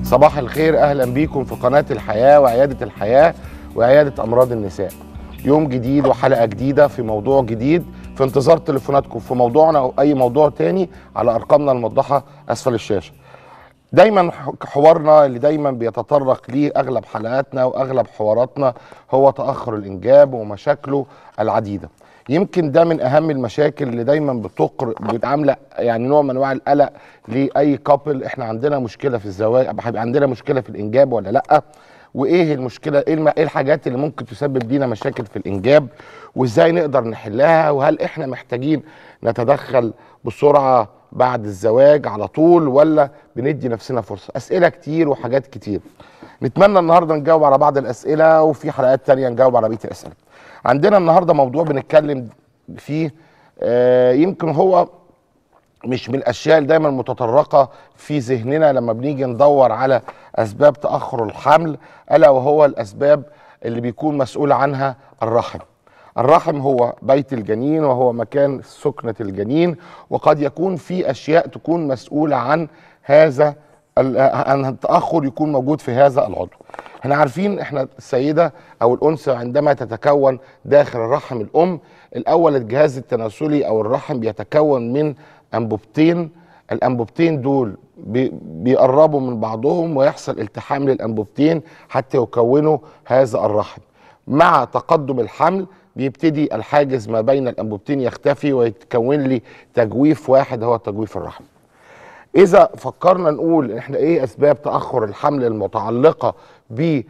صباح الخير اهلا بيكم في قناه الحياه وعياده الحياه وعياده امراض النساء يوم جديد وحلقه جديده في موضوع جديد في انتظار تليفوناتكم في موضوعنا او اي موضوع تاني على ارقامنا الموضحه اسفل الشاشه دايما حوارنا اللي دايما بيتطرق ليه اغلب حلقاتنا واغلب حواراتنا هو تاخر الانجاب ومشاكله العديده يمكن ده من اهم المشاكل اللي دايما بتقر بتعامله يعني نوع من انواع القلق لاي كابل احنا عندنا مشكله في الزواج هيبقى عندنا مشكله في الانجاب ولا لا وايه المشكله ايه, الم... ايه الحاجات اللي ممكن تسبب لينا مشاكل في الانجاب وازاي نقدر نحلها وهل احنا محتاجين نتدخل بسرعه بعد الزواج على طول ولا بندي نفسنا فرصه اسئله كتير وحاجات كتير نتمنى النهارده نجاوب على بعض الاسئله وفي حلقات تانية نجاوب على بقيه الاسئله عندنا النهارده موضوع بنتكلم فيه آه يمكن هو مش من الاشياء اللي دايما متطرقه في ذهننا لما بنيجي ندور على اسباب تاخر الحمل الا وهو الاسباب اللي بيكون مسؤول عنها الرحم الرحم هو بيت الجنين وهو مكان سكنة الجنين وقد يكون في أشياء تكون مسؤولة عن هذا عن التأخر يكون موجود في هذا العضو احنا عارفين احنا السيدة أو الأنثى عندما تتكون داخل الرحم الأم الأول الجهاز التناسلي أو الرحم بيتكون من أنبوبتين الأنبوبتين دول بيقربوا من بعضهم ويحصل التحام للأنبوبتين حتى يكونوا هذا الرحم مع تقدم الحمل بيبتدي الحاجز ما بين الانبوبتين يختفي ويتكون لي تجويف واحد هو تجويف الرحم اذا فكرنا نقول احنا ايه اسباب تاخر الحمل المتعلقه ب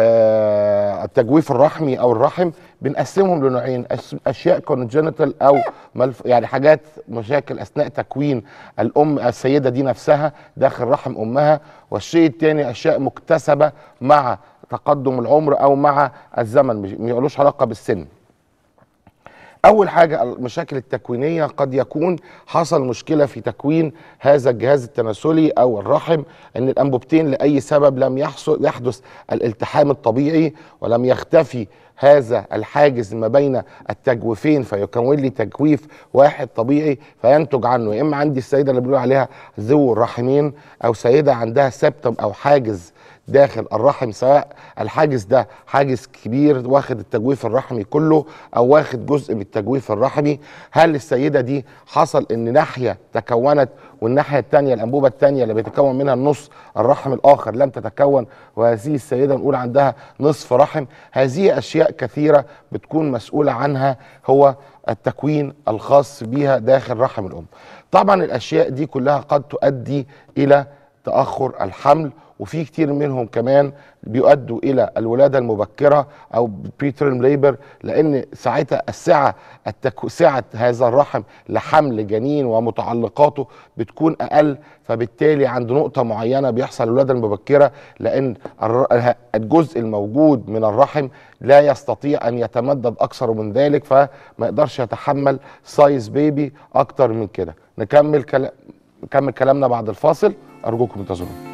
التجويف الرحمي او الرحم بنقسمهم لنوعين اشياء كونجنتال او ملف يعني حاجات مشاكل اثناء تكوين الام السيده دي نفسها داخل رحم امها والشيء الثاني اشياء مكتسبه مع تقدم العمر او مع الزمن ما يقولوش علاقه بالسن اول حاجه المشاكل التكوينيه قد يكون حصل مشكله في تكوين هذا الجهاز التناسلي او الرحم ان الانبوبتين لاي سبب لم يحصل يحدث الالتحام الطبيعي ولم يختفي هذا الحاجز ما بين التجويفين فيكون لي تجويف واحد طبيعي فينتج عنه يا اما عندي السيده اللي بنقول عليها ذو الرحمين او سيده عندها سبتم او حاجز داخل الرحم سواء الحاجز ده حاجز كبير واخد التجويف الرحمي كله او واخد جزء من التجويف الرحمي هل السيده دي حصل ان ناحيه تكونت والناحيه الثانيه الانبوبه الثانيه اللي بيتكون منها النص الرحم الاخر لم تتكون وهذه السيده نقول عندها نصف رحم هذه اشياء كثيره بتكون مسؤوله عنها هو التكوين الخاص بها داخل رحم الام طبعا الاشياء دي كلها قد تؤدي الى تاخر الحمل وفي كتير منهم كمان بيؤدوا الى الولاده المبكره او بريترم ليبر لان ساعتها السعه التكو... سعه هذا الرحم لحمل جنين ومتعلقاته بتكون اقل فبالتالي عند نقطه معينه بيحصل الولاده المبكره لان الجزء الموجود من الرحم لا يستطيع ان يتمدد اكثر من ذلك فما يقدرش يتحمل سايز بيبي اكتر من كده نكمل كلام نكمل كلامنا بعد الفاصل ارجوكم انتظرونا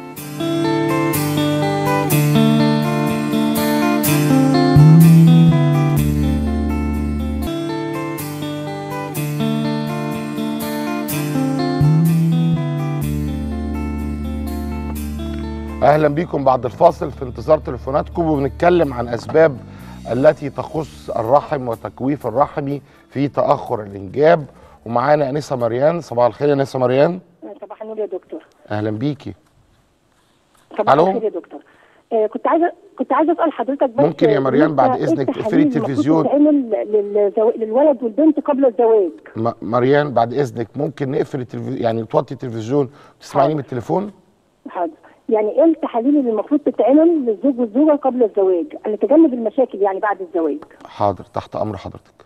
اهلا بيكم بعد الفاصل في انتظار تليفوناتكم وبنتكلم عن اسباب التي تخص الرحم وتجويف الرحمي في تاخر الانجاب ومعانا انسه مريان صباح الخير يا انسه مريان صباح النور يا دكتور اهلا بيكي صباح الخير يا دكتور آه كنت عايزه كنت عايزه اسال حضرتك بس ممكن يا مريان بعد اذنك تقفلي التلفزيون للزو... للولد والبنت قبل الزواج م... مريان بعد اذنك ممكن نقفل التلفزيون يعني توطي التلفزيون وتسمعيني من التليفون حاضر يعني ايه التحاليل اللي المفروض تتعمل للزوج والزوجه قبل الزواج لتجنب المشاكل يعني بعد الزواج حاضر تحت امر حضرتك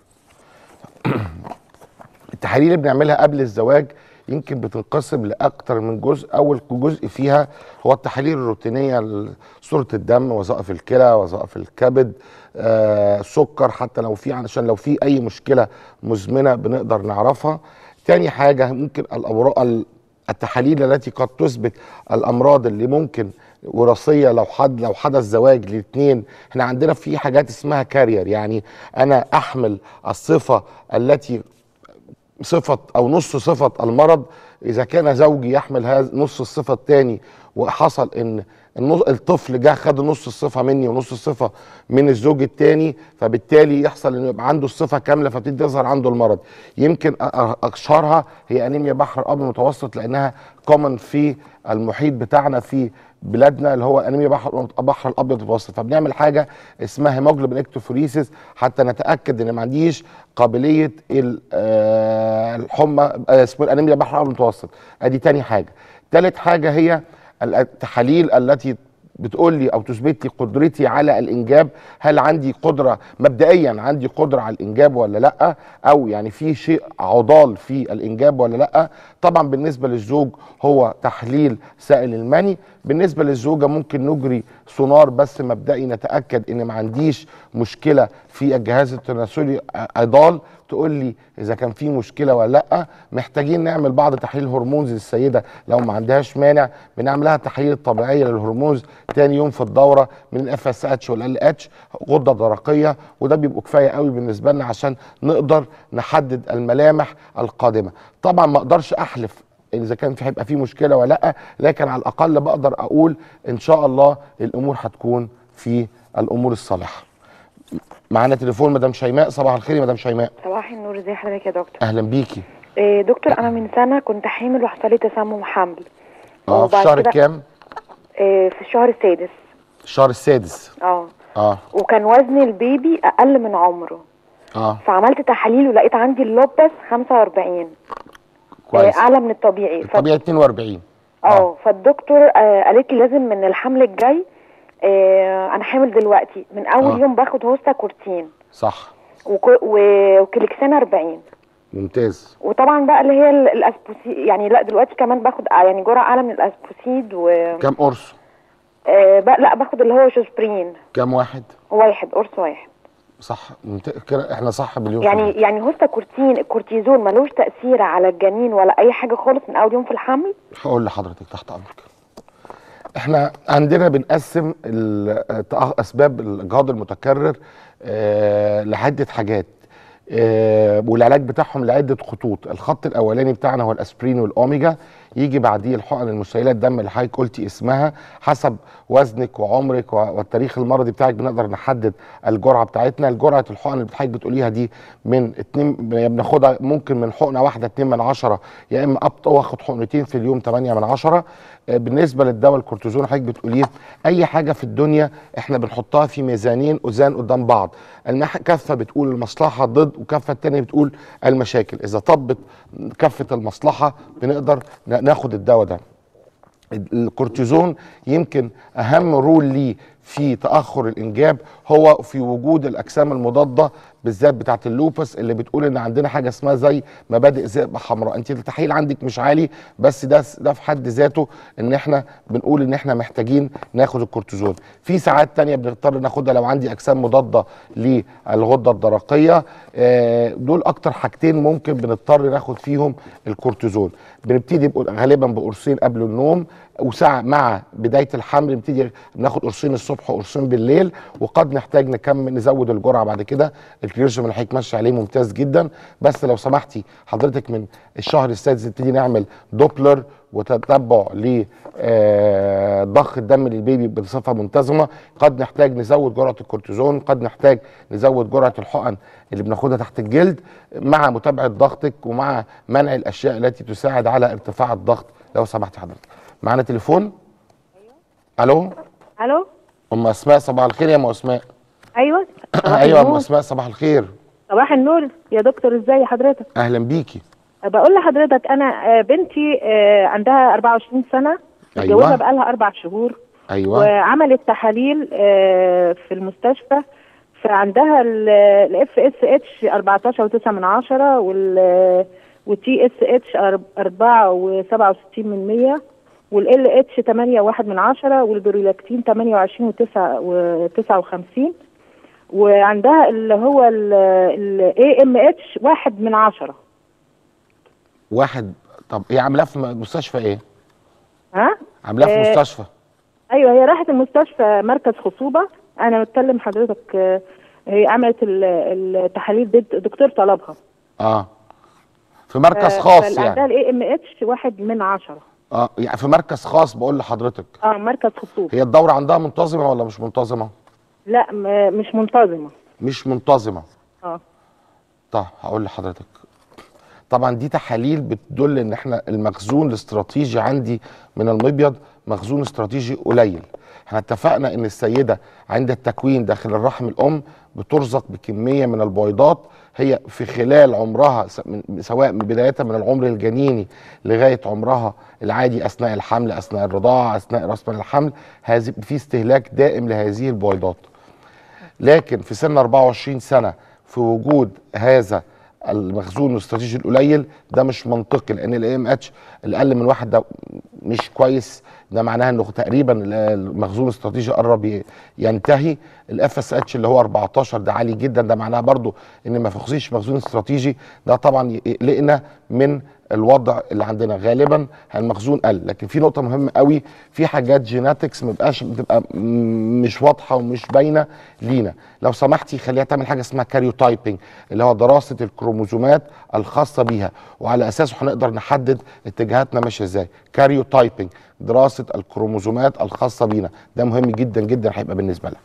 التحاليل اللي بنعملها قبل الزواج يمكن بتنقسم لاكتر من جزء اول جزء فيها هو التحاليل الروتينيه صوره الدم وظائف الكلى وظائف الكبد آه، سكر حتى لو في عشان لو في اي مشكله مزمنه بنقدر نعرفها تاني حاجه ممكن الأوراق التحاليل التي قد تثبت الامراض اللي ممكن وراثيه لو حد لو حدث زواج لاثنين احنا عندنا في حاجات اسمها كارير يعني انا احمل الصفه التي صفه او نص صفه المرض اذا كان زوجي يحمل هذا نص الصفه الثاني وحصل ان النص الطفل جه خد نص الصفه مني ونص الصفه من الزوج الثاني فبالتالي يحصل انه يبقى عنده الصفه كامله فبتبتدي تظهر عنده المرض يمكن أ- أ- اشهرها هي انيميا بحر الابيض المتوسط لانها كومن في المحيط بتاعنا في بلادنا اللي هو انيميا بحر بحر الابيض المتوسط فبنعمل حاجه اسمها هيموجلوبين اكتوفوريسيس حتى نتاكد ان ما عنديش قابليه ال- آه، الحمى آه، اسمه الانيميا بحر الابيض المتوسط ادي تاني حاجه تالت حاجه هي التحاليل التي بتقول لي او تثبت لي قدرتي على الانجاب هل عندي قدره مبدئيا عندي قدره على الانجاب ولا لا او يعني في شيء عضال في الانجاب ولا لا طبعا بالنسبه للزوج هو تحليل سائل المني بالنسبه للزوجه ممكن نجري سونار بس مبدئي نتاكد ان ما عنديش مشكله في الجهاز التناسلي عضال تقول لي اذا كان في مشكله ولا لا محتاجين نعمل بعض تحليل هرمونز للسيده لو ما عندهاش مانع بنعمل لها التحاليل الطبيعيه للهرمونز تاني يوم في الدوره من الاف اس اتش والال اتش غده درقيه وده بيبقوا كفايه قوي بالنسبه لنا عشان نقدر نحدد الملامح القادمه طبعا ما اقدرش احلف اذا كان في هيبقى في مشكله ولا لا لكن على الاقل بقدر اقول ان شاء الله الامور هتكون في الامور الصالحه معانا تليفون مدام شيماء صباح الخير يا مدام شيماء صباح النور ازي حضرتك يا دكتور اهلا بيكي إيه دكتور انا من سنه كنت حامل وحصل لي تسمم حمل اه في وبعد الشهر كده- الكام إيه في الشهر السادس الشهر السادس اه اه وكان وزن البيبي اقل من عمره اه فعملت تحاليل ولقيت عندي اللوبس 45 كويس إيه اعلى من الطبيعي ف... الطبيعي 42 اه فالدكتور آه قالت لي لازم من الحمل الجاي آه انا حامل دلوقتي من اول آه. يوم باخد هوستا كورتين صح وكو- و- وكليكسين 40 ممتاز وطبعا بقى اللي هي ال- الاسبوسيد يعني لا دلوقتي كمان باخد آه يعني جرعه اعلى من الاسبوسيد و كام قرص آه بقى لا باخد اللي هو جوسبرين كام واحد واحد قرص واحد صح ممتاز كده احنا صح مليون يعني في يعني هوستا كورتين الكورتيزون ملوش تاثير على الجنين ولا اي حاجه خالص من اول يوم في الحمل هقول لحضرتك تحت امرك احنا عندنا بنقسم ال- تأ- اسباب الاجهاض المتكرر آه، لعده حاجات آه، والعلاج بتاعهم لعده خطوط الخط الاولاني بتاعنا هو الاسبرين والاوميجا يجي بعديه الحقن المسيلات الدم اللي حضرتك قلتي اسمها حسب وزنك وعمرك و- والتاريخ المرضي بتاعك بنقدر نحدد الجرعه بتاعتنا الجرعه الحقن اللي حضرتك بتقوليها دي من اتنين بناخدها ممكن من حقنه واحده 2 من عشرة يا اما أبط- واخد حقنتين في اليوم 8 من عشرة آه، بالنسبه للدواء الكورتيزون حضرتك بتقوليه اي حاجه في الدنيا احنا بنحطها في ميزانين اوزان قدام بعض الناحيه كفه بتقول المصلحه ضد وكفه التانية بتقول المشاكل اذا طبت كفه المصلحه بنقدر ن- ناخد الدواء ده الكورتيزون يمكن اهم رول ليه في تاخر الانجاب هو في وجود الاجسام المضاده بالذات بتاعه اللوبس اللي بتقول ان عندنا حاجه اسمها زي مبادئ ذئبه حمراء انت التحليل عندك مش عالي بس ده ده في حد ذاته ان احنا بنقول ان احنا محتاجين ناخد الكورتيزون في ساعات تانية بنضطر ناخدها لو عندي اجسام مضاده للغده الدرقيه آه، دول اكتر حاجتين ممكن بنضطر ناخد فيهم الكورتيزون بنبتدي بقول- غالبا بقرصين قبل النوم وساعة مع بداية الحمل نبتدي ناخد قرصين الصبح وقرصين بالليل وقد نحتاج نكمل نزود الجرعة بعد كده الكريرجم اللي حضرتك ماشي عليه ممتاز جدا بس لو سمحتي حضرتك من الشهر السادس نبتدي نعمل دوبلر وتتبع لضخ الدم للبيبي بصفه منتظمه قد نحتاج نزود جرعه الكورتيزون قد نحتاج نزود جرعه الحقن اللي بناخدها تحت الجلد مع متابعه ضغطك ومع منع الاشياء التي تساعد على ارتفاع الضغط لو سمحتي حضرتك معانا تليفون الو الو ام اسماء صباح الخير يا ام اسماء ايوه صباح ايوه يا ام النور. اسماء صباح الخير صباح النور يا دكتور ازاي حضرتك اهلا بيكي بقول لحضرتك انا آه، بنتي آه، عندها 24 سنه أيوة. متجوزه بقالها اربع شهور ايوه وعملت تحاليل آه، في المستشفى فعندها الاف اس اتش 14 و9 من عشرة وال والتي اس اتش 4 و67 من 100 والال اتش 8 و1 من عشرة والبرولاكتين 28 و59 وعندها اللي هو الاي ام اتش 1 من عشرة واحد طب هي عاملاه في مستشفى ايه ها عاملاه في آه، مستشفى ايوه هي راحت المستشفى مركز خصوبه انا بتكلم حضرتك آه، هي عملت ال- التحاليل ضد دكتور طلبها اه في مركز ف- خاص فاللي عندها يعني الاي ام اتش واحد من عشرة اه يعني في مركز خاص بقول لحضرتك اه مركز خصوصي هي الدوره عندها منتظمه ولا مش منتظمه لا م- مش منتظمه مش منتظمه اه طب هقول لحضرتك طبعا دي تحاليل بتدل ان احنا المخزون الاستراتيجي عندي من المبيض مخزون استراتيجي قليل احنا اتفقنا ان السيده عند التكوين داخل الرحم الام بترزق بكميه من البويضات هي في خلال عمرها س- من- سواء من بدايه من العمر الجنيني لغايه عمرها العادي اثناء الحمل اثناء الرضاعه اثناء راس من الحمل هذه في استهلاك دائم لهذه البويضات لكن في سن 24 سنه في وجود هذا المخزون الاستراتيجي القليل ده مش منطقي لان الاي ام اتش الاقل من واحد ده مش كويس ده معناها انه تقريبا ال- المخزون الاستراتيجي قرب ي- ينتهي الاف اس اتش اللي هو 14 ده عالي جدا ده معناها برضو ان ما فيش مخزون استراتيجي ده طبعا يقلقنا من الوضع اللي عندنا غالبا المخزون قل لكن في نقطه مهمه قوي في حاجات جيناتكس ما بقاش بتبقى م- مش واضحه ومش باينه لينا لو سمحتي خليها تعمل حاجه اسمها كاريوتايبنج اللي هو دراسه الكروموزومات الخاصه بيها وعلى اساسه هنقدر نحدد اتجاهاتنا ماشيه ازاي كاريوتايبنج دراسه الكروموزومات الخاصه بينا ده مهم جدا جدا هيبقى بالنسبه لها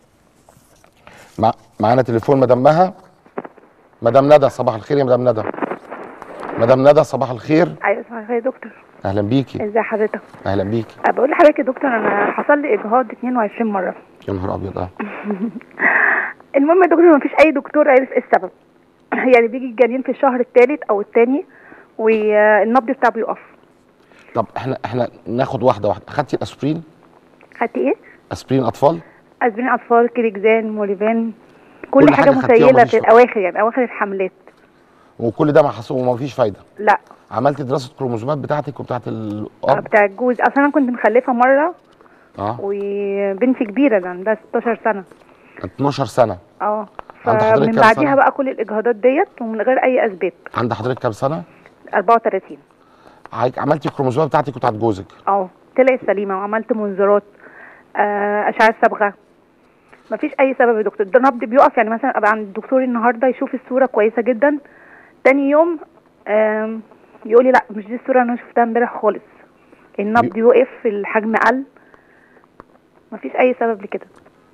مع... معانا تليفون مدام مها مدام ندى صباح الخير يا مدام ندى مدام ندى صباح الخير ايوه صباح الخير يا دكتور اهلا بيكي ازي حضرتك اهلا بيكي أه، بقول لحضرتك يا دكتور انا حصل لي اجهاض 22 مره يا نهار ابيض اه المهم يا دكتور مفيش اي دكتور عرف ايه السبب يعني بيجي الجنين في الشهر الثالث او الثاني والنبض بتاعه بيقف طب احنا احنا ناخد واحده واحده اخدتي الاسبرين خدت ايه اسبرين اطفال اسبرين اطفال كريكزان موليفان كل كل, حاجة حاجه خدتيها مسيله ومفيش في فايدة. الاواخر يعني اواخر الحملات وكل ده ما حصل وما فيش فايده لا عملتي دراسه كروموزومات بتاعتك وبتاعت آه، الاب بتاع الجوز اصلا انا كنت مخلفه مره اه وبنتي كبيره ده عندها 16 سنه 12 سنه اه عند حضرتك فمن كام بعديها سنة؟ بقى كل الاجهاضات ديت ومن غير اي اسباب عند حضرتك كام سنه 34 عايك- عملتي الكروموزومات بتاعتك وبتاعت جوزك اه طلعت سليمه وعملت منظارات آه، اشعه صبغه مفيش اي سبب يا دكتور ده نبض بيقف يعني مثلا ابقى عند الدكتور النهارده يشوف الصوره كويسه جدا تاني يوم آم، يقول لي لا مش دي الصوره اللي انا شفتها امبارح خالص النبض يوقف الحجم قل مفيش اي سبب لكده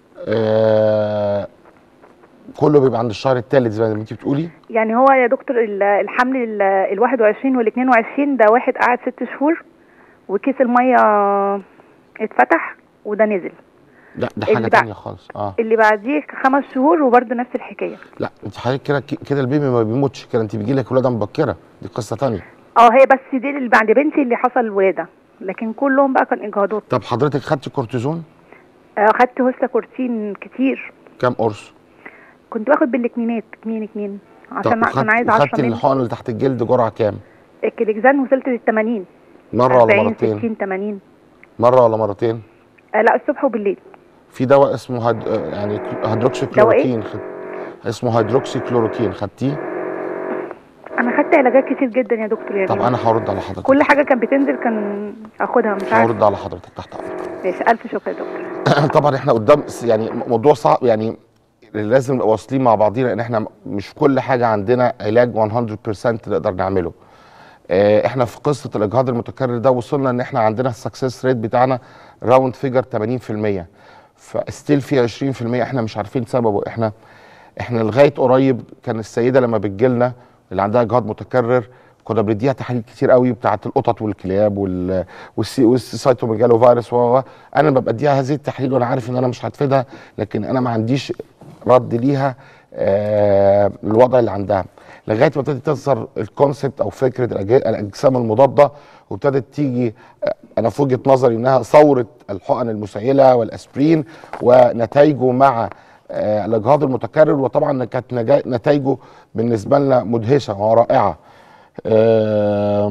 آه كله بيبقى عند الشهر الثالث زي ما انت بتقولي يعني هو يا دكتور ال- الحمل ال ال 21 وال 22 ده واحد قعد ست شهور وكيس الميه اتفتح وده نزل لا ده اللي حاجه بقى- تانية خالص اه اللي بعديه خمس شهور وبرده نفس الحكايه لا انت حضرتك كده كده البيبي ما بيموتش كده انت بيجي لك ولاده مبكره دي قصه تانية اه هي بس دي اللي بعد بنتي اللي حصل الولاده لكن كلهم بقى كان اجهاضات طب حضرتك خدتي كورتيزون آه، خدت هوسلا كورتين كتير كام قرص كنت باخد بالكمينات كمين كمين عشان طب عشان وخدت- عايز وخدتي 10 منه الحقن اللي تحت الجلد جرعه كام الكليكزان وصلت لل 80 مره ولا 40 مرتين 60 80 مره ولا مرتين آه لا الصبح وبالليل في دواء اسمه هيد... آه، يعني هيدروكسي دواء إيه؟ كلوروكين خد... اسمه هيدروكسي كلوروكين خدتيه انا خدت علاجات كتير جدا يا دكتور يعني طب انا هرد على حضرتك كل حاجه كانت بتنزل كان اخدها مش عارف هرد على حضرتك تحت امرك ماشي الف شكر يا دكتور طبعا احنا قدام س- يعني موضوع صعب يعني لازم نبقى واصلين مع بعضينا ان احنا مش كل حاجه عندنا علاج 100% نقدر نعمله آه، احنا في قصه الاجهاض المتكرر ده وصلنا ان احنا عندنا السكسس ريت بتاعنا راوند فيجر 80% فستيل في 20% احنا مش عارفين سببه احنا احنا لغايه قريب كان السيده لما بتجيلنا اللي عندها اجهاض متكرر كنا بنديها تحاليل كتير قوي بتاعه القطط والكلاب وال والسي والسيتوميجالو فيروس و و- انا ببقى اديها هذه التحاليل وانا عارف ان انا مش هتفيدها لكن انا ما عنديش رد ليها آه الوضع اللي عندها لغايه ما ابتدت تظهر الكونسبت او فكره الأج- الاجسام المضاده وابتدت تيجي آه، انا في وجهه نظري انها ثوره الحقن المسيله والاسبرين ونتائجه مع آه، الاجهاض المتكرر وطبعا كانت نجا- نتائجه بالنسبه لنا مدهشه ورائعه آه،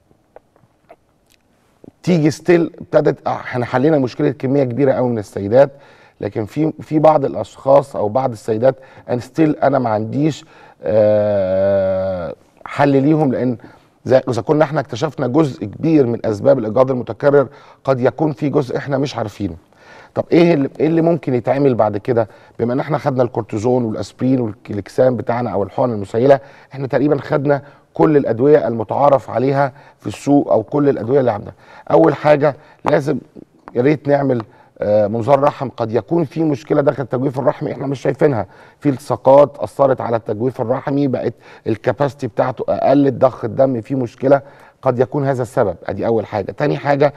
تيجي ستيل ابتدت احنا حلينا مشكله كميه كبيره قوي من السيدات لكن في في بعض الاشخاص او بعض السيدات ان ستيل انا ما عنديش آه، حل ليهم لان زي اذا كنا احنا اكتشفنا جزء كبير من اسباب الاجهاض المتكرر قد يكون في جزء احنا مش عارفينه طب ايه اللي, إيه اللي ممكن يتعمل بعد كده بما ان احنا خدنا الكورتيزون والاسبرين والكليكسان بتاعنا او الحقن المسيله احنا تقريبا خدنا كل الادويه المتعارف عليها في السوق او كل الادويه اللي عندنا اول حاجه لازم يا ريت نعمل آه، منظار رحم قد يكون في مشكله داخل التجويف الرحمي احنا مش شايفينها في التصاقات اثرت على التجويف الرحمي بقت الكباستي بتاعته اقلت ضخ الدم فيه مشكله قد يكون هذا السبب ادي اول حاجه تاني حاجه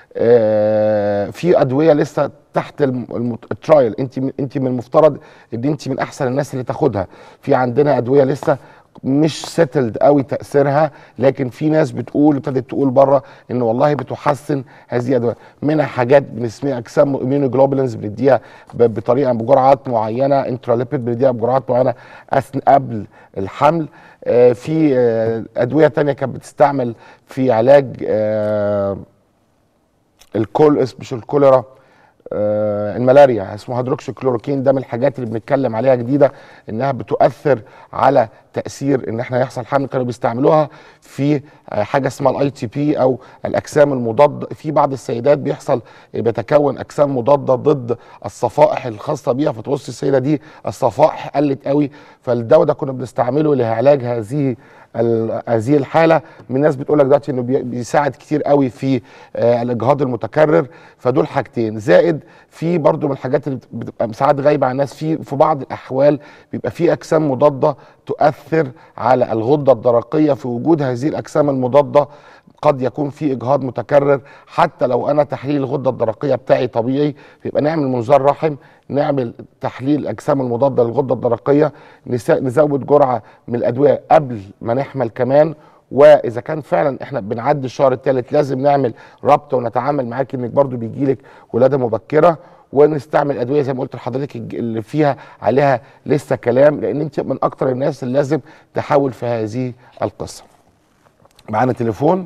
آه، في ادويه لسه تحت الم- الم- الترايل انت من- انت من المفترض ان انت من احسن الناس اللي تاخدها في عندنا ادويه لسه مش سيتلد قوي تاثيرها لكن في ناس بتقول ابتدت تقول بره ان والله بتحسن هذه الادويه منها حاجات بنسميها اجسام اميونوجلوبولينز بنديها ب- بطريقه بجرعات معينه انتراليبيد بنديها بجرعات معينه أثن- قبل الحمل آه، في آه، ادويه تانية كانت بتستعمل في علاج آه، الكول اس- مش الكوليرا آه الملاريا اسمه هيدروكسيكلوروكين ده من الحاجات اللي بنتكلم عليها جديده انها بتؤثر على تاثير ان احنا يحصل حمل كانوا بيستعملوها في آه حاجه اسمها الاي تي بي او الاجسام المضاده في بعض السيدات بيحصل بيتكون اجسام مضاده ضد الصفائح الخاصه بيها فتبص السيده دي الصفائح قلت قوي فالدواء ده كنا بنستعمله لعلاج هذه ال- هذه الحاله من ناس بتقول لك دلوقتي انه بي- بيساعد كتير قوي في آه، الاجهاض المتكرر فدول حاجتين زائد في برضو من الحاجات اللي بتبقى ساعات غايبه عن الناس في في بعض الاحوال بيبقى في اجسام مضاده تؤثر على الغده الدرقيه في وجود هذه الاجسام المضاده قد يكون في اجهاض متكرر حتى لو انا تحليل الغده الدرقيه بتاعي طبيعي يبقى نعمل منظار رحم نعمل تحليل الاجسام المضاده للغده الدرقيه نسا- نزود جرعه من الادويه قبل ما نحمل كمان واذا كان فعلا احنا بنعدي الشهر الثالث لازم نعمل ربط ونتعامل معاك انك برضو بيجيلك ولاده مبكره ونستعمل ادويه زي ما قلت لحضرتك الج- اللي فيها عليها لسه كلام لان انت من اكتر الناس اللي لازم تحاول في هذه القصه معانا تليفون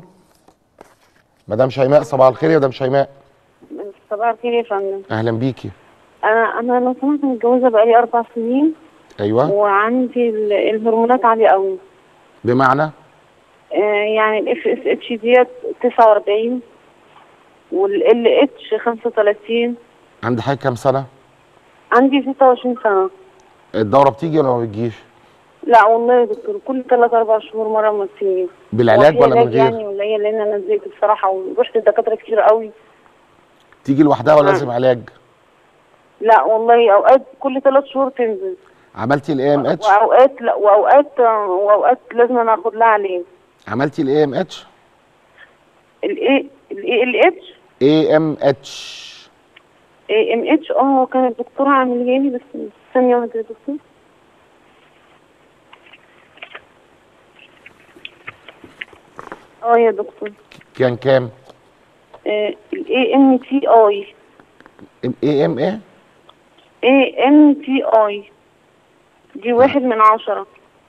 مدام شيماء صباح الخير يا مدام شيماء صباح الخير يا فندم اهلا بيكي انا انا لو سمحت متجوزه بقالي اربع سنين ايوه وعندي ال- الهرمونات عاليه قوي بمعنى آه يعني الاف اس اتش ديت 49 والال اتش 35 عند حضرتك كام سنه عندي 26 سنه الدوره بتيجي ولا ما بتجيش لا والله يا دكتور كل ثلاث اربع شهور مره ما بتيجي بالعلاج هو في ولا من علاج غير يعني ولا هي لان انا زهقت بصراحه ورحت لدكاتره كتير قوي تيجي لوحدها ولا آه. لازم علاج لا والله اوقات كل ثلاث شهور تنزل عملتي الاي ام اتش واوقات لا واوقات واوقات لازم انا اخد لها علاج عملتي الاي ام اتش الاي الاي ال اتش اي ام اتش اي ام اتش اه كان الدكتور عامل لي بس ثانية واحدة يا دكتور اه يا دكتور كان كام الاي ام تي اي اي ام ايه اي ام تي اي دي واحد من عشرة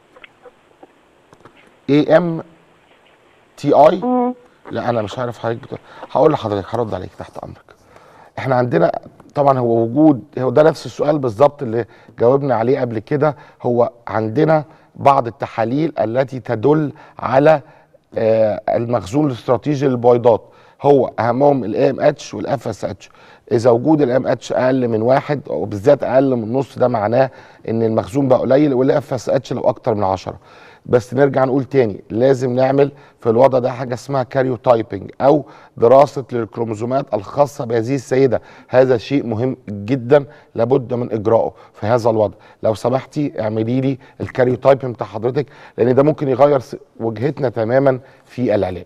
اي ام تي اي مم. لا انا مش عارف حضرتك بتقول هقول لحضرتك هرد عليك تحت امرك احنا عندنا طبعا هو وجود هو ده نفس السؤال بالظبط اللي جاوبنا عليه قبل كده هو عندنا بعض التحاليل التي تدل على آه، المخزون الاستراتيجي للبويضات هو اهمهم الاي ام اتش والاف اس اتش اذا وجود الام اتش اقل من واحد وبالذات اقل من نص ده معناه ان المخزون بقى قليل والاف اس اتش لو اكتر من 10 بس نرجع نقول تاني لازم نعمل في الوضع ده حاجه اسمها كاريو تايبنج او دراسه للكروموزومات الخاصه بهذه السيده هذا شيء مهم جدا لابد من اجرائه في هذا الوضع لو سمحتي اعملي لي الكاريو تايبنج بتاع حضرتك لان ده ممكن يغير س- وجهتنا تماما في العلاج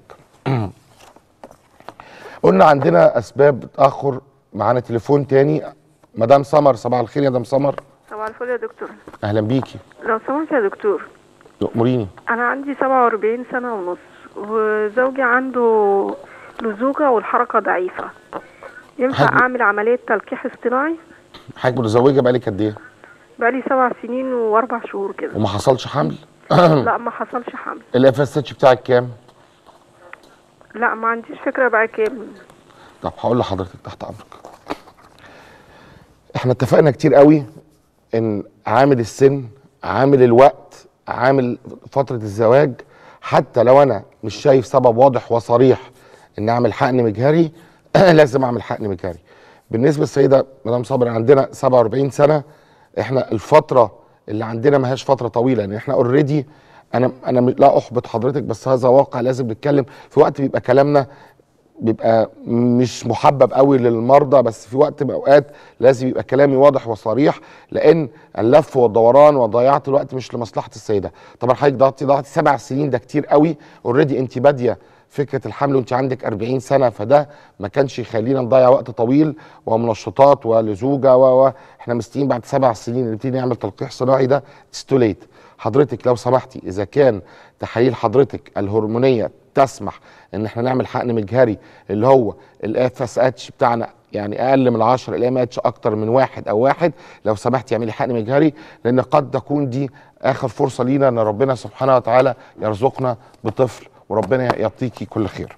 قلنا عندنا اسباب تاخر معانا تليفون تاني مدام سمر صباح الخير يا مدام سمر صباح الفل يا دكتور اهلا بيكي لو سمحت يا دكتور اموريني انا عندي 47 سنة ونص وزوجي عنده لزوجة والحركة ضعيفة ينفع حاج- اعمل عملية تلقيح اصطناعي حضرتك متزوجه بقالك قد ايه بقالي سبع سنين واربع شهور كده وما حصلش حمل لا ما حصلش حمل الاف اس اتش بتاعك كام لا ما عنديش فكرة بقى كام طب هقول لحضرتك تحت امرك احنا اتفقنا كتير قوي ان عامل السن عامل الوقت عامل فتره الزواج حتى لو انا مش شايف سبب واضح وصريح ان اعمل حقن مجهري لازم اعمل حقن مجهري بالنسبه للسيده مدام صابر عندنا 47 سنه احنا الفتره اللي عندنا ما هياش فتره طويله لان احنا اوريدي انا انا م- لا احبط حضرتك بس هذا واقع لازم نتكلم في وقت بيبقى كلامنا بيبقى مش محبب قوي للمرضى بس في وقت من الاوقات لازم يبقى كلامي واضح وصريح لان اللف والدوران وضيعت الوقت مش لمصلحه السيده طبعا حضرتك ضغطتي ضغطتي سبع سنين ده كتير قوي اوريدي انت باديه فكره الحمل وانت عندك 40 سنه فده ما كانش يخلينا نضيع وقت طويل ومنشطات ولزوجه و و- احنا مستنيين بعد سبع سنين نبتدي نعمل تلقيح صناعي ده ستوليت حضرتك لو سمحتي اذا كان تحاليل حضرتك الهرمونيه تسمح ان احنا نعمل حقن مجهري اللي هو الاف اس اتش بتاعنا يعني اقل من 10 الام اتش اكتر من واحد او واحد لو سمحتي اعملي حقن مجهري لان قد تكون دي اخر فرصه لينا ان ربنا سبحانه وتعالى يرزقنا بطفل وربنا يعطيكي كل خير.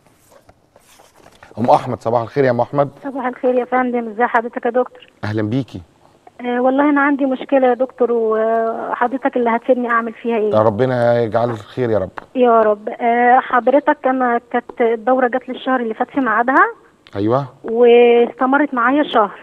ام احمد صباح الخير يا ام احمد صباح الخير يا فندم ازي حضرتك يا دكتور اهلا بيكي آه والله انا عندي مشكله يا دكتور وحضرتك اللي هتفيدني اعمل فيها يا ايه ربنا يجعل الخير يا رب يا رب آه حضرتك انا كانت الدوره جات لي الشهر اللي فات في ميعادها ايوه واستمرت معايا شهر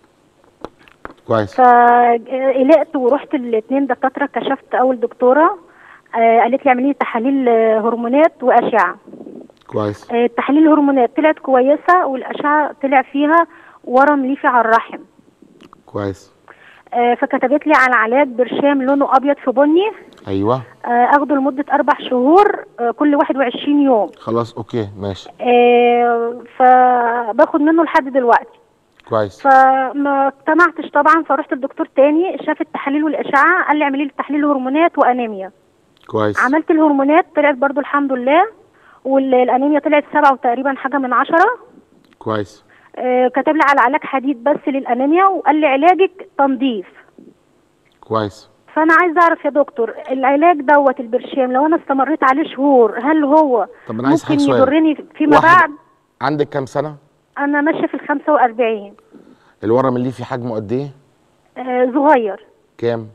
كويس فقلقت ورحت الاثنين دكاتره كشفت اول دكتوره آه قالت لي اعملي لي تحاليل آه، هرمونات واشعه كويس آه، تحاليل الهرمونات طلعت كويسه والاشعه طلع فيها ورم ليفي على الرحم كويس آه، فكتبت لي على علاج برشام لونه ابيض في بني ايوه آه، اخده لمده اربع شهور آه، كل 21 يوم خلاص اوكي ماشي آه، فباخد منه لحد دلوقتي كويس فما اقتنعتش طبعا فرحت لدكتور تاني شاف التحاليل والاشعه قال لي اعملي لي تحليل هرمونات وانيميا كويس عملت الهرمونات طلعت برضو الحمد لله والانيميا طلعت سبعة وتقريبا حاجه من عشرة كويس آه، كتب لي على علاج حديد بس للانيميا وقال لي علاجك تنظيف كويس فانا عايزه اعرف يا دكتور العلاج دوت البرشام لو انا استمريت عليه شهور هل هو طب انا عايز ممكن حضرتك سؤال يضرني فيما واحد. بعد عندك كام سنه انا ماشيه في ال 45 الورم اللي فيه حجمه قد ايه آه صغير كام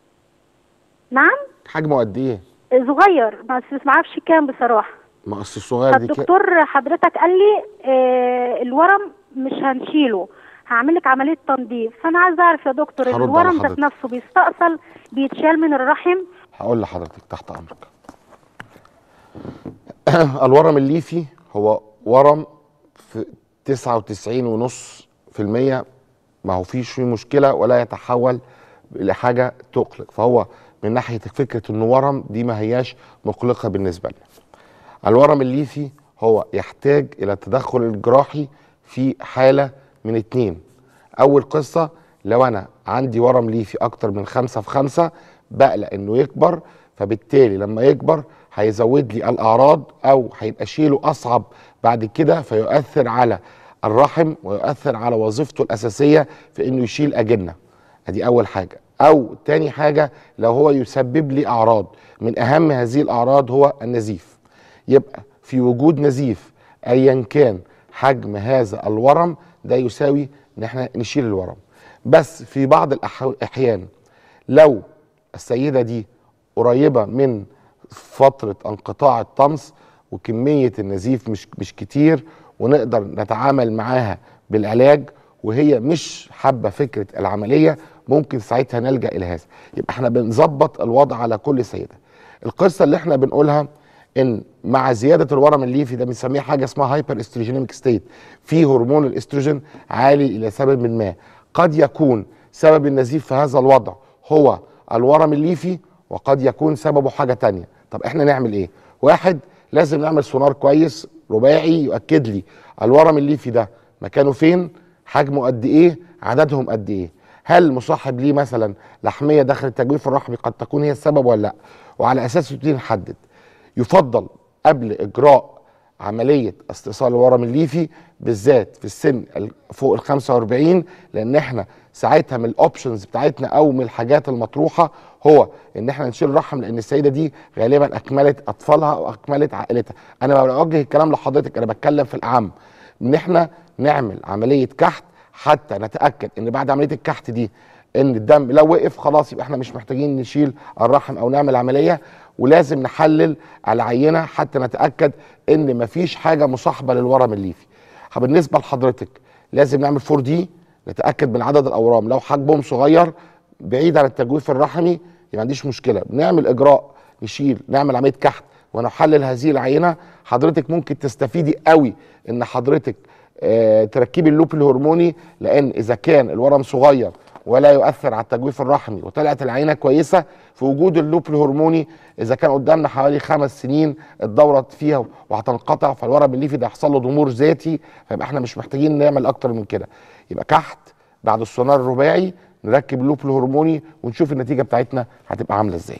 نعم حجمه قد ايه آه، صغير بس ما اعرفش كام بصراحه ما اصل الصغير دي كام فالدكتور حضرتك قال لي آه الورم مش هنشيله هعمل لك عمليه تنظيف فانا عايزه اعرف يا دكتور هرد على الورم ذات حضرتك. نفسه بيستأصل بيتشال من الرحم هقول لحضرتك تحت امرك الورم الليفي هو ورم في 99.5% ما هو فيش فيه مشكله ولا يتحول لحاجه تقلق فهو من ناحيه فكره انه ورم دي ما هياش مقلقه بالنسبه لنا الورم الليفي هو يحتاج الى التدخل الجراحي في حاله من اتنين اول قصه لو انا عندي ورم ليفي اكتر من خمسة في خمسة بقلق انه يكبر فبالتالي لما يكبر هيزود لي الاعراض او هيبقى شيله اصعب بعد كده فيؤثر على الرحم ويؤثر على وظيفته الاساسيه في انه يشيل اجنه ادي اول حاجه او تاني حاجه لو هو يسبب لي اعراض من اهم هذه الاعراض هو النزيف يبقى في وجود نزيف ايا كان حجم هذا الورم ده يساوي ان احنا نشيل الورم بس في بعض الأح- الاحيان لو السيده دي قريبه من فتره انقطاع الطمس وكميه النزيف مش مش كتير ونقدر نتعامل معاها بالعلاج وهي مش حابه فكره العمليه ممكن ساعتها نلجا الى هذا يبقى احنا بنظبط الوضع على كل سيده القصه اللي احنا بنقولها ان مع زياده الورم الليفي ده بنسميه حاجه اسمها هايبر استروجينيك ستيت في هرمون الاستروجين عالي الى سبب ما قد يكون سبب النزيف في هذا الوضع هو الورم الليفي وقد يكون سببه حاجه تانية طب احنا نعمل ايه واحد لازم نعمل سونار كويس رباعي يؤكد لي الورم الليفي ده مكانه فين حجمه قد ايه عددهم قد ايه هل مصاحب ليه مثلا لحميه داخل التجويف الرحمي قد تكون هي السبب ولا لا وعلى اساسه نبتدي نحدد يفضل قبل اجراء عمليه استئصال الورم الليفي بالذات في السن ال- فوق ال 45 لان احنا ساعتها من الاوبشنز بتاعتنا او من الحاجات المطروحه هو ان احنا نشيل رحم لان السيده دي غالبا اكملت اطفالها او اكملت عائلتها انا بوجه الكلام لحضرتك انا بتكلم في العام ان احنا نعمل عمليه كحت حتى نتاكد ان بعد عمليه الكحت دي ان الدم لو وقف خلاص يبقى احنا مش محتاجين نشيل الرحم او نعمل عمليه ولازم نحلل العينه حتى نتاكد ان مفيش حاجه مصاحبه للورم الليفي بالنسبه لحضرتك لازم نعمل 4 دي نتاكد من عدد الاورام لو حجمهم صغير بعيد عن التجويف الرحمي ما عنديش مشكله بنعمل اجراء نشيل نعمل عمليه كحت ونحلل هذه العينه حضرتك ممكن تستفيدي قوي ان حضرتك آه تركبي اللوب الهرموني لان اذا كان الورم صغير ولا يؤثر على التجويف الرحمي وطلعت العينه كويسه في وجود اللوب الهرموني اذا كان قدامنا حوالي خمس سنين الدوره فيها وهتنقطع فالورم الليفي ده يحصل له ضمور ذاتي فيبقى احنا مش محتاجين نعمل اكتر من كده يبقى كحت بعد السونار الرباعي نركب اللوب الهرموني ونشوف النتيجه بتاعتنا هتبقى عامله ازاي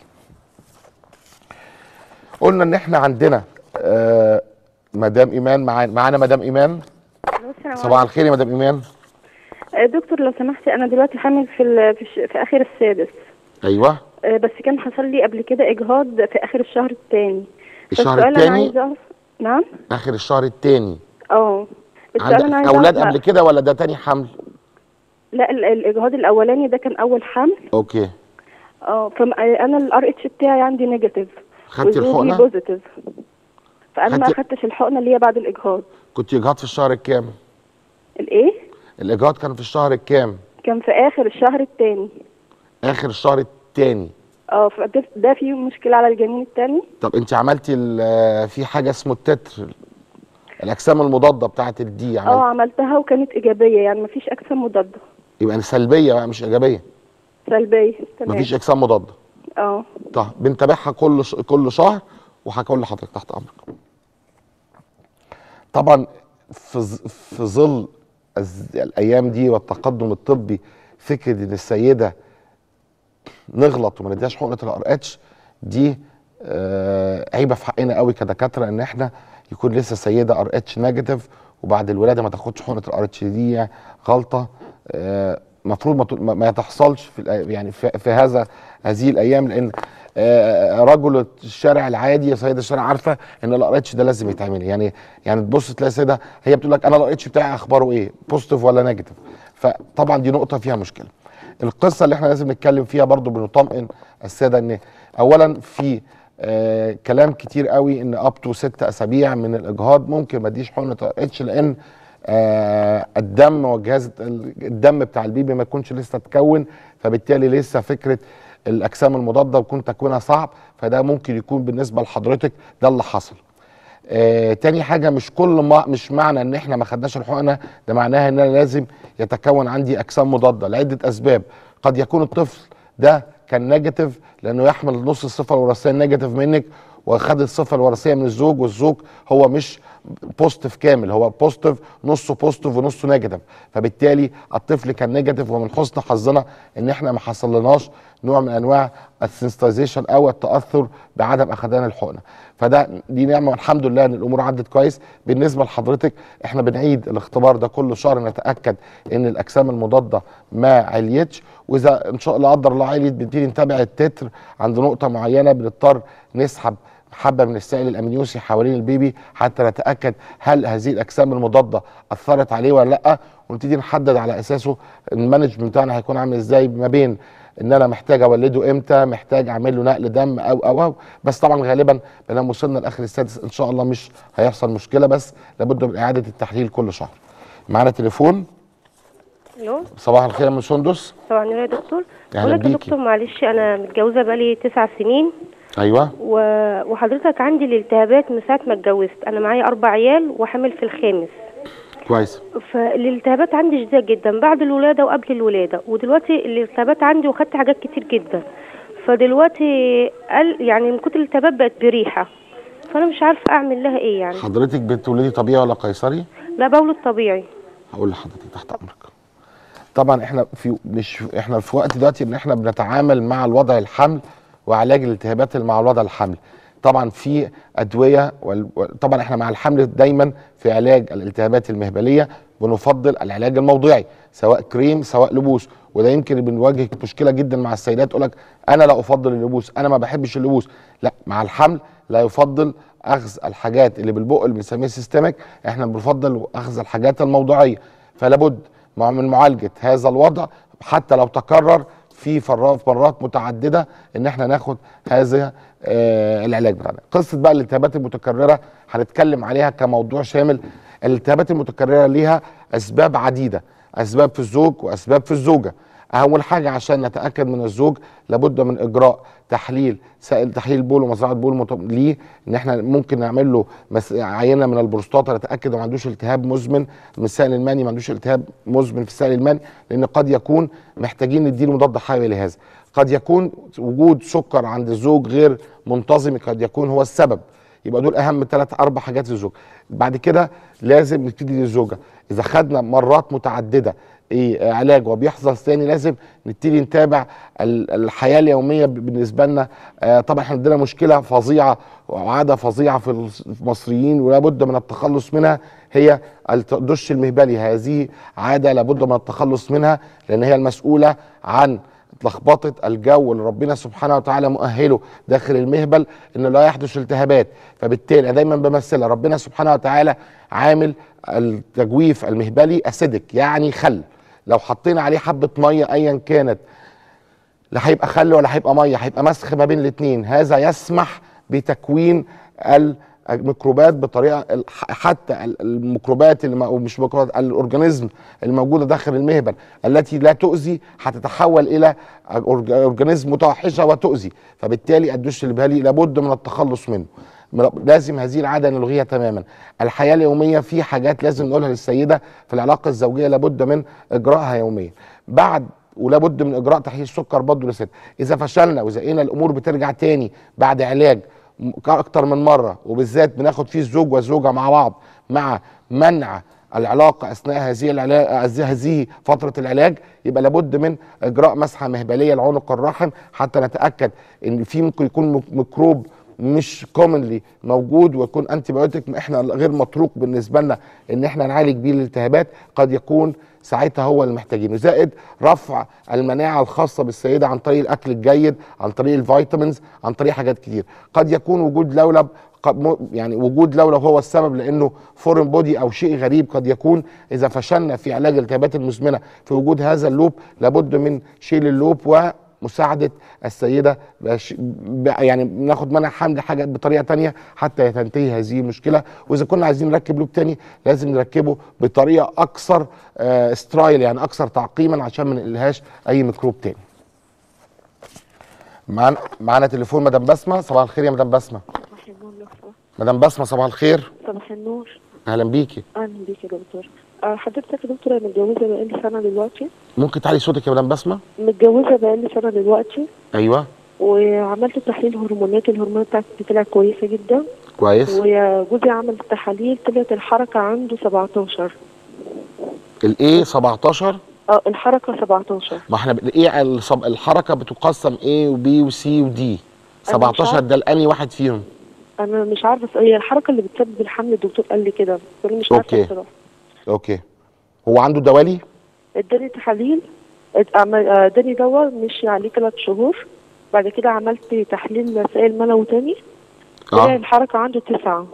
قلنا ان احنا عندنا آه مدام ايمان معانا معانا مدام ايمان صباح الخير يا مدام ايمان آه، دكتور لو سمحتي انا دلوقتي حامل في ال... في, الش... في اخر السادس ايوه آه، بس كان حصل لي قبل كده اجهاض في اخر الشهر الثاني الشهر الثاني نعم اخر الشهر الثاني اه السؤال عندك انا عايزه اولاد أعرف- قبل كده ولا ده تاني حمل لا ال- الاجهاض الاولاني ده كان اول حمل اوكي اه فانا الار اتش بتاعي عندي نيجاتيف خدتي الحقنه بوزيتيف فانا ما خدتي- خدتش الحقنه اللي هي بعد الاجهاض كنت اجهاض في الشهر الكام الايه الاجهاض كان في الشهر الكام كان في اخر الشهر الثاني اخر الشهر الثاني اه فده ده فيه مشكله على الجنين الثاني طب انت عملتي ال- في حاجه اسمه التتر الاجسام المضاده بتاعه الدي اه عملت عملتها وكانت ايجابيه يعني مفيش اجسام مضاده يبقى سلبيه بقى مش ايجابيه سلبيه تمام مفيش اجسام مضاده اه طب بنتابعها كل ش... كل شهر وهقول لحضرتك تحت امرك طبعا في ظ... في ظل الز- الايام دي والتقدم الطبي فكره ان السيده نغلط وما نديهاش حقنه الار اتش دي آه عيبه في حقنا قوي كدكاتره ان احنا يكون لسه سيده ار اتش نيجاتيف وبعد الولاده ما تاخدش حقنه الار اتش دي غلطه المفروض ما, ت- ما ما تحصلش في الأي- يعني في, في هذا هذه الايام لان آه، رجل الشارع العادي يا سيده الشارع عارفه ان الار اتش ده لازم يتعمل يعني يعني تبص تلاقي سيده هي بتقول لك انا الار اتش بتاعي اخباره ايه بوزيتيف ولا نيجاتيف فطبعا دي نقطه فيها مشكله القصه اللي احنا لازم نتكلم فيها برضو بنطمئن الساده ان اولا في آه كلام كتير قوي ان اب تو ست اسابيع من الاجهاض ممكن ما اديش حقنه اتش لان آه الدم وجهاز الدم بتاع البيبي ما يكونش لسه اتكون فبالتالي لسه فكره الاجسام المضاده ويكون تكوينها صعب فده ممكن يكون بالنسبه لحضرتك ده اللي حصل آه تاني حاجه مش كل ما مش معنى ان احنا ما خدناش الحقنه ده معناها ان انا لازم يتكون عندي اجسام مضاده لعده اسباب قد يكون الطفل ده كان نيجاتيف لانه يحمل نص الصفه الوراثيه النيجاتيف منك وخد الصفه الوراثيه من الزوج والزوج هو مش بوزيتيف كامل هو بوزيتيف نصه بوزيتيف ونصه نيجاتيف فبالتالي الطفل كان نيجاتيف ومن حسن حظنا ان احنا ما حصلناش نوع من انواع السنسيتايزيشن او التاثر بعدم اخذان الحقنه فده دي نعمه والحمد لله ان الامور عدت كويس بالنسبه لحضرتك احنا بنعيد الاختبار ده كل شهر نتاكد ان الاجسام المضاده ما عليتش واذا ان شاء الله قدر الله عليت بنبتدي نتابع التتر عند نقطه معينه بنضطر نسحب حبه من السائل الامنيوسي حوالين البيبي حتى نتاكد هل هذه الاجسام المضاده اثرت عليه ولا لا ونبتدي نحدد على اساسه المانجمنت بتاعنا هيكون عامل ازاي ما بين ان انا محتاج اولده امتى محتاج اعمل له نقل دم او او او بس طبعا غالبا لما وصلنا لاخر السادس ان شاء الله مش هيحصل مشكله بس لابد من اعاده التحليل كل شهر معانا تليفون الو صباح الخير يا ام سندس طبعا يا دكتور أهلا بقول لك يا بيكي. دكتور معلش انا متجوزه بقالي تسع سنين ايوه و... وحضرتك عندي الالتهابات من ساعه ما اتجوزت انا معايا اربع عيال وحامل في الخامس كويس فالالتهابات عندي شديده جدا بعد الولاده وقبل الولاده ودلوقتي الالتهابات عندي وخدت حاجات كتير جدا فدلوقتي قال يعني من كتر الالتهابات بقت بريحه فانا مش عارفه اعمل لها ايه يعني حضرتك بتولدي طبيعي ولا قيصري لا بولد طبيعي هقول لحضرتك تحت امرك طبعا احنا في مش احنا في وقت دلوقتي ان احنا بنتعامل مع الوضع الحمل وعلاج الالتهابات اللي مع الوضع الحمل طبعا في ادويه وال- وال- طبعا احنا مع الحمل دايما في علاج الالتهابات المهبليه بنفضل العلاج الموضعي سواء كريم سواء لبوس وده يمكن بنواجه مشكله جدا مع السيدات تقول لك انا لا افضل اللبوس انا ما بحبش اللبوس لا مع الحمل لا يفضل اخذ الحاجات اللي بالبق اللي بنسميها سيستميك احنا بنفضل اخذ الحاجات الموضعيه فلا بد مع- من معالجه هذا الوضع حتى لو تكرر في فرا- في مرات متعدده ان احنا ناخد هذا آه العلاج بتاعنا قصه بقى الالتهابات المتكرره هنتكلم عليها كموضوع شامل الالتهابات المتكرره ليها اسباب عديده اسباب في الزوج واسباب في الزوجه اول حاجه عشان نتاكد من الزوج لابد من اجراء تحليل سائل تحليل بول ومزرعه بول مط- ليه ان احنا ممكن نعمل له مس... عينه من البروستاتا نتاكد انه ما عندوش التهاب مزمن من السائل المني ما عندوش التهاب مزمن في السائل المني لان قد يكون محتاجين نديله مضاد حيوي لهذا قد يكون وجود سكر عند الزوج غير منتظم قد يكون هو السبب يبقى دول اهم ثلاث اربع حاجات للزوج بعد كده لازم نبتدي للزوجه اذا خدنا مرات متعدده ايه علاج وبيحصل ثاني لازم نبتدي نتابع ال- الحياه اليوميه ب- بالنسبه لنا آه طبعا احنا عندنا مشكله فظيعه وعاده فظيعه في الس- في المصريين ولا بد من التخلص منها هي الدش المهبلي هذه عاده لابد من التخلص منها لان هي المسؤوله عن لخبطه الجو اللي ربنا سبحانه وتعالى مؤهله داخل المهبل انه لا يحدث التهابات فبالتالي أنا دايما بمثلها ربنا سبحانه وتعالى عامل التجويف المهبلي اسيدك يعني خل لو حطينا عليه حبه ميه ايا كانت لا هيبقى خل ولا هيبقى ميه هيبقى مسخ ما بين الاثنين هذا يسمح بتكوين الميكروبات بطريقه ال- حتى ال- الميكروبات اللي ما- أو مش ميكروبات الاورجانيزم الموجوده داخل المهبل التي لا تؤذي هتتحول الى أورج- اورجانيزم متوحشه وتؤذي فبالتالي الدش البهلي لابد من التخلص منه من- لازم هذه العاده نلغيها تماما الحياه اليوميه في حاجات لازم نقولها للسيده في العلاقه الزوجيه لابد من اجراءها يوميا بعد ولابد من اجراء تحليل سكر برضه للست اذا فشلنا واذا لقينا الامور بترجع تاني بعد علاج م- اكتر من مره وبالذات بناخد فيه الزوج والزوجه مع بعض مع منع العلاقه اثناء هذه العلاج هذه فتره العلاج يبقى لابد من اجراء مسحه مهبليه لعنق الرحم حتى نتاكد ان في ممكن يكون مك- ميكروب مش كومنلي موجود ويكون انتي بايوتيك احنا غير مطروق بالنسبه لنا ان احنا نعالج بيه الالتهابات قد يكون ساعتها هو اللي محتاجينه زائد رفع المناعه الخاصه بالسيده عن طريق الاكل الجيد عن طريق الفيتامينز عن طريق حاجات كتير قد يكون وجود لولب قد م- يعني وجود لولب هو السبب لانه فورن بودي او شيء غريب قد يكون اذا فشلنا في علاج الالتهابات المزمنه في وجود هذا اللوب لابد من شيل اللوب و مساعدة السيدة باش ب- يعني ناخد منها حمل حاجة بطريقة تانية حتى تنتهي هذه المشكلة وإذا كنا عايزين نركب لوب تاني لازم نركبه بطريقة أكثر آه سترايل يعني أكثر تعقيما عشان ما نقلهاش أي ميكروب تاني معانا معانا تليفون مدام بسمة صباح الخير يا مدام بسمة صباح النور لو سمحت. مدام بسمة صباح الخير صباح النور أهلا بيكي اهلا بيك يا دكتور آه، حضرتك يا دكتور انا متجوزه بقالي سنه دلوقتي ممكن تعلي صوتك يا مدام بسمة متجوزه بقالي سنه دلوقتي أيوه وعملت تحليل هرمونات الهرمونات بتاعتي طلعت كويسه جدا كويس وجوزي عمل تحاليل طلعت الحركه عنده 17 الإيه 17 اه الحركه 17 ما احنا بن- ايه الصب... الحركه بتقسم ايه وبي وسي ودي أنا مش 17 عارفة. ده الاني واحد فيهم انا مش عارفه بس هي الحركه اللي بتسبب الحمل الدكتور قال لي كده بس انا مش عارفه أوكي. بصراحه اوكي هو عنده دوالي اداني تحاليل اد- عمل- آه، اداني دواء مشي عليه ثلاث شهور بعد كده عملت تحليل سائل منوي تاني طلع اه الحركه عنده تسعة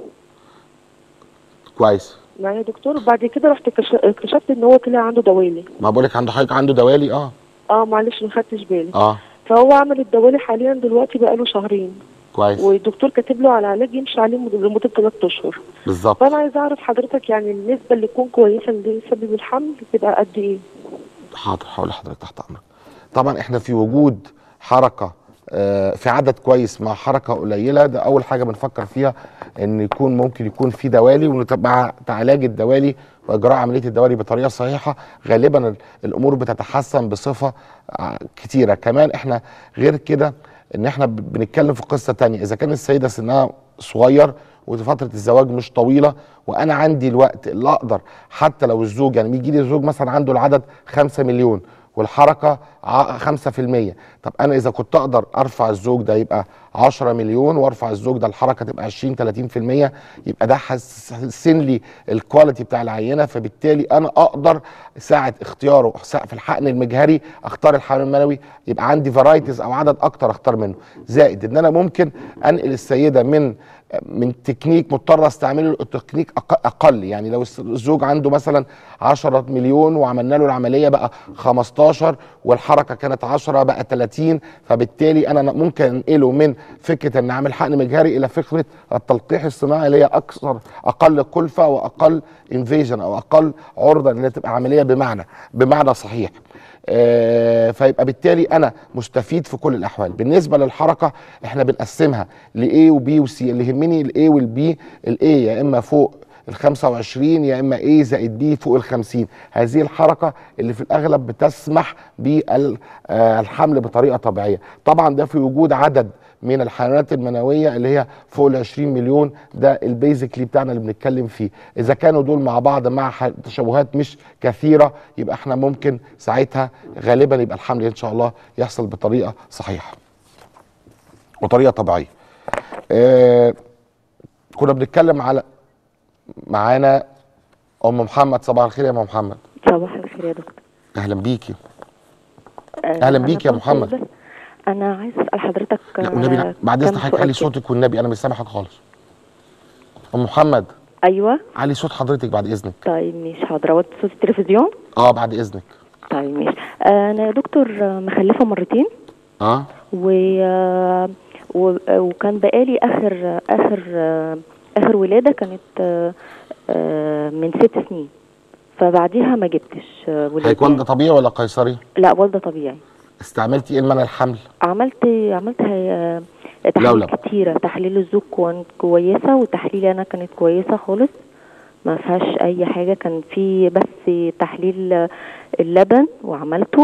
كويس معايا يا دكتور وبعد كده رحت كش- اكتشفت ان هو طلع عنده دوالي ما بقولك عنده حضرتك عنده دوالي اه اه معلش ما خدتش بالي اه فهو عمل الدوالي حاليا دلوقتي بقاله شهرين كويس والدكتور كاتب له على علاج يمشي عليه مد- لمده ثلاث اشهر بالظبط فانا عايزه اعرف حضرتك يعني النسبه اللي تكون كويسه اللي يسبب الحمل تبقى قد ايه؟ حاضر هقول لحضرتك تحت امرك طبعا احنا في وجود حركه آه، في عدد كويس مع حركه قليله ده اول حاجه بنفكر فيها ان يكون ممكن يكون في دوالي ونتبع علاج الدوالي واجراء عمليه الدوالي بطريقه صحيحه غالبا ال- الامور بتتحسن بصفه آه، كتيره كمان احنا غير كده ان احنا ب- بنتكلم في قصه تانية اذا كان السيده سنها صغير وفتره الزواج مش طويله وانا عندي الوقت اللي اقدر حتى لو الزوج يعني بيجي لي الزوج مثلا عنده العدد 5 مليون والحركه ع- 5% طب انا اذا كنت اقدر ارفع الزوج ده يبقى 10 مليون وارفع الزوج ده الحركه تبقى 20 30% يبقى ده حسن لي الكواليتي بتاع العينه فبالتالي انا اقدر ساعه اختياره ساعة في الحقن المجهري اختار الحقن المنوي يبقى عندي فرايتيز او عدد اكتر اختار منه زائد ان انا ممكن انقل السيده من من تكنيك مضطر استعمله التكنيك أق- اقل يعني لو الس- الزوج عنده مثلا 10 مليون وعملنا له العمليه بقى 15 والحركه كانت 10 بقى 30 فبالتالي انا ن- ممكن انقله من فكره ان اعمل حقن مجهري الى فكره التلقيح الصناعي اللي هي اكثر اقل كلفه واقل انفيجن او اقل عرضه ان هي تبقى عمليه بمعنى بمعنى صحيح آه، فيبقى بالتالي انا مستفيد في كل الاحوال بالنسبه للحركه احنا بنقسمها لاي وبي وسي اللي يهمني الاي والبي الاي يا اما فوق ال 25 يا اما اي زائد بي فوق ال 50 هذه الحركه اللي في الاغلب بتسمح بالحمل بطريقه طبيعيه طبعا ده في وجود عدد من الحيوانات المنويه اللي هي فوق ال 20 مليون ده البيزيكلي بتاعنا اللي بنتكلم فيه اذا كانوا دول مع بعض مع ح- تشابهات مش كثيره يبقى احنا ممكن ساعتها غالبا يبقى الحمل ان شاء الله يحصل بطريقه صحيحه وطريقه طبيعيه آه كنا بنتكلم على معانا ام محمد صباح الخير يا ام محمد صباح الخير يا دكتور اهلا بيكي آه، أهلاً أنا بيك يا كنت محمد. بس- انا عايز اسال حضرتك لا آه، والنبي لا بعد كام اذنك حضرتك سؤال علي كده. صوتك والنبي انا مش سامع حاجه خالص ام محمد ايوه علي صوت حضرتك بعد اذنك طيب مش حاضره وطي صوت التلفزيون اه بعد اذنك طيب ماشي آه، انا يا دكتور آه، مخلفه مرتين اه و... آه، و... آه، وكان بقالي اخر اخر آه، اخر ولاده كانت آه، آه، من ست سنين فبعديها ما جبتش آه، حضرتك ولاده والده طبيعي ولا قيصري لا والده طبيعي استعملتي ايه لمنع الحمل عملت عملت آه، تحاليل لولب. كتيرة تحليل الزوج كانت كويسة وتحليلي أنا كانت كويسة خالص ما فيهاش أي حاجة كان في بس تحليل آه، اللبن وعملته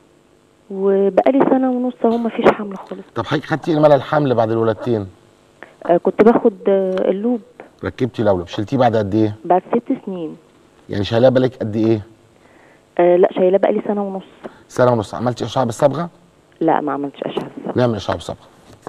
وبقالي سنة ونص اهو ما فيش حمل خالص طب حضرتك خدتي ايه لمنع الحمل بعد الولادتين آه، كنت باخد آه، اللوب ركبتي لولب شلتيه بعد قد ايه بعد ست سنين يعني شايلاه بالك قد ايه آه، لا شايلة بقالي سنة ونص سنه ونص عملتي اشعه بالصبغه لا ما عملتش أشعة بالصبغة. نعمل اشعه بالصبغه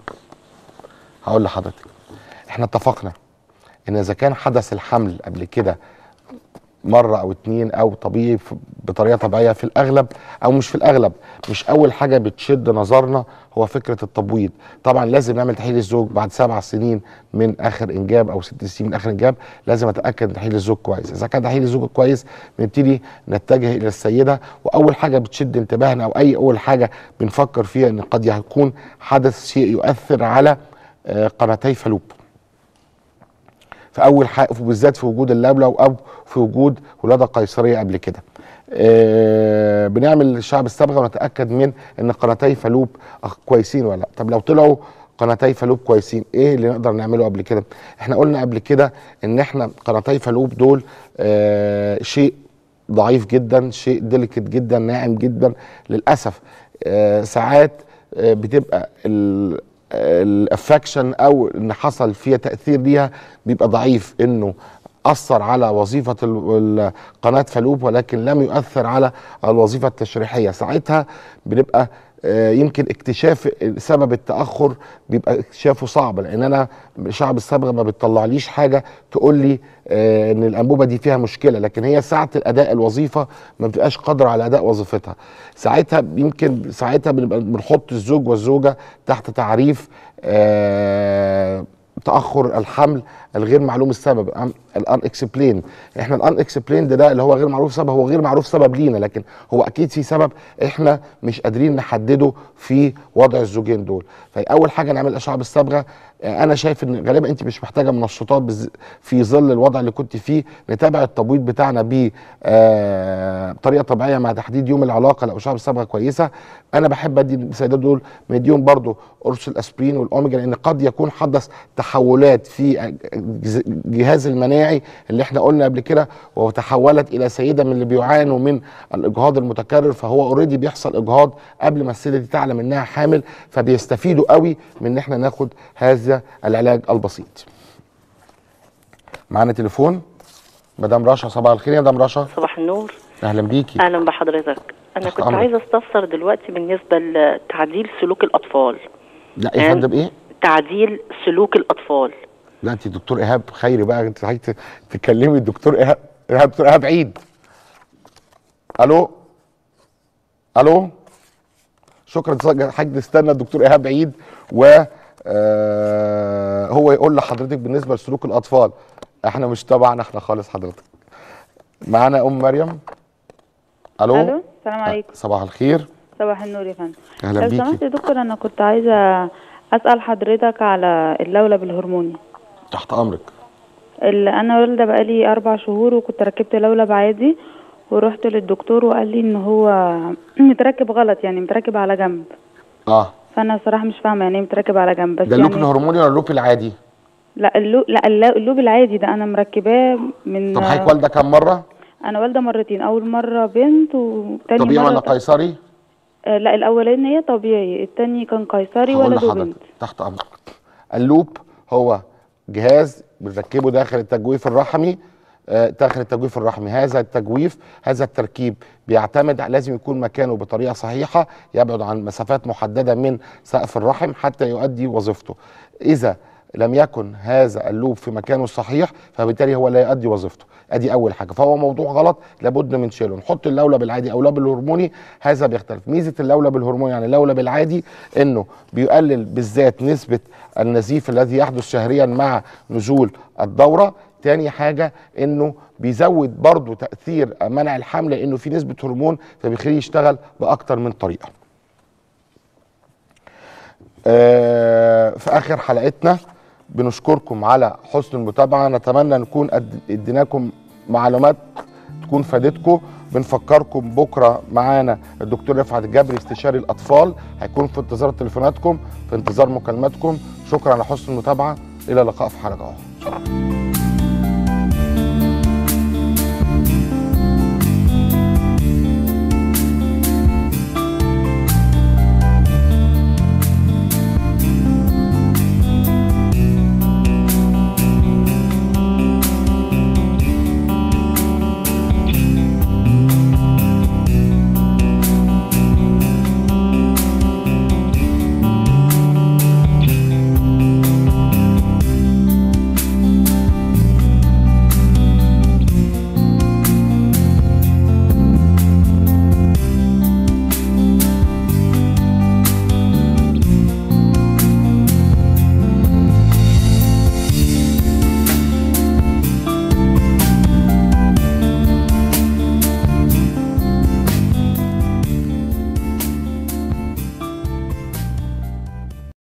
هقول لحضرتك احنا اتفقنا ان اذا كان حدث الحمل قبل كده مره او اتنين او طبيعي ف- بطريقه طبيعيه في الاغلب او مش في الاغلب مش اول حاجه بتشد نظرنا هو فكره التبويض طبعا لازم نعمل تحليل الزوج بعد سبع سنين من اخر انجاب او ست سنين من اخر انجاب لازم اتاكد ان تحليل الزوج كويس اذا كان تحليل الزوج كويس بنبتدي نتجه الى السيده واول حاجه بتشد انتباهنا او اي اول حاجه بنفكر فيها ان قد يكون حدث شيء يؤثر على آه، قناتي فالوب في اول حاجه وبالذات في وجود اللبلة او في وجود ولاده قيصريه قبل كده آه بنعمل الشعب الصبغه ونتاكد من ان قناتي فالوب أخ- كويسين ولا لا طب لو طلعوا قناتي فالوب كويسين ايه اللي نقدر نعمله قبل كده احنا قلنا قبل كده ان احنا قناتي فالوب دول آه شيء ضعيف جدا شيء ديليكت جدا ناعم جدا للاسف آه ساعات آه بتبقى ال- الافكشن او ان حصل فيها تاثير ليها بيبقى ضعيف انه اثر على وظيفه ال- ال- قناه فالوب ولكن لم يؤثر على الوظيفه التشريحيه ساعتها بنبقى آه، يمكن اكتشاف سبب التاخر بيبقى اكتشافه صعب لان انا شعب الصبغه ما بتطلعليش حاجه تقول لي آه، ان الانبوبه دي فيها مشكله لكن هي ساعه الاداء الوظيفه ما بتبقاش قادره على اداء وظيفتها ساعتها يمكن ساعتها بنبقى بنحط الزوج والزوجه تحت تعريف آه تاخر الحمل الغير معلوم السبب الان اكسبلين احنا الان اكسبلين ده, ده اللي هو غير معروف سبب هو غير معروف سبب لينا لكن هو اكيد في سبب احنا مش قادرين نحدده في وضع الزوجين دول فاول حاجه نعمل اشعه بالصبغه آه، انا شايف ان غالبا انت مش محتاجه منشطات بز- في ظل الوضع اللي كنت فيه نتابع التبويض بتاعنا ب آه، بطريقه طبيعيه مع تحديد يوم العلاقه لو اشعه بالصبغه كويسه انا بحب ادي السيدات دول مديهم برضو قرص الاسبرين والاوميجا لان قد يكون حدث تحولات في الجز- الجهاز المناعي اللي احنا قلنا قبل كده وتحولت الى سيده من اللي بيعانوا من الاجهاض المتكرر فهو اوريدي بيحصل اجهاض قبل ما السيده دي تعلم انها حامل فبيستفيدوا قوي من ان احنا ناخد هذا العلاج البسيط معانا تليفون مدام رشا صباح الخير يا مدام رشا صباح النور اهلا بيكي اهلا بحضرتك انا تحت كنت أمرك. عايزه استفسر دلوقتي بالنسبه لتعديل سلوك الاطفال لا يا فندم ايه تعديل سلوك الاطفال لا انت دكتور ايهاب خيري بقى انت عايز ت- تكلمي الدكتور ايهاب ايهاب دكتور ايهاب عيد الو الو شكرا حاج نستنى الدكتور ايهاب عيد و آه، هو يقول لحضرتك بالنسبه لسلوك الاطفال احنا مش تبعنا احنا خالص حضرتك معانا ام مريم الو الو السلام عليكم صباح الخير صباح النور يا فندم اهلا لو بيكي سمحت يا دكتور انا كنت عايزه اسال حضرتك على اللولب الهرموني تحت امرك اللي انا والده بقالي اربع شهور وكنت ركبت لولب عادي ورحت للدكتور وقال لي ان هو متركب غلط يعني متركب على جنب اه فانا صراحه مش فاهمه يعني ايه متركب على جنب بس ده اللوب يعني الهرموني ولا اللوب العادي لا اللوب لا الل- اللوب العادي ده انا مركباه من طب حضرتك والده كام مره انا والده مرتين اول مره بنت وتاني طبيعي مره ولا قيصري آه لا الاولانيه طبيعي التاني كان قيصري هقول ولد لحضرتك وبنت تحت امرك اللوب هو جهاز بنركبه داخل التجويف الرحمي آه، داخل التجويف الرحمي هذا التجويف هذا التركيب بيعتمد لازم يكون مكانه بطريقه صحيحه يبعد عن مسافات محدده من سقف الرحم حتى يؤدي وظيفته اذا لم يكن هذا اللوب في مكانه الصحيح فبالتالي هو لا يؤدي وظيفته ادي اول حاجه فهو موضوع غلط لابد من شيله نحط اللولب العادي او اللولب الهرموني هذا بيختلف ميزه اللولب الهرموني يعني اللولب العادي انه بيقلل بالذات نسبه النزيف الذي يحدث شهريا مع نزول الدوره تاني حاجه انه بيزود برضه تاثير منع الحمل لانه في نسبه هرمون فبيخليه يشتغل باكتر من طريقه آه، في اخر حلقتنا بنشكركم على حسن المتابعه نتمنى نكون قد- اديناكم معلومات تكون فادتكم بنفكركم بكره معانا الدكتور رفعت الجبري استشاري الاطفال هيكون في انتظار تليفوناتكم في انتظار مكالماتكم شكرا على حسن المتابعه الى اللقاء في حلقه اخرى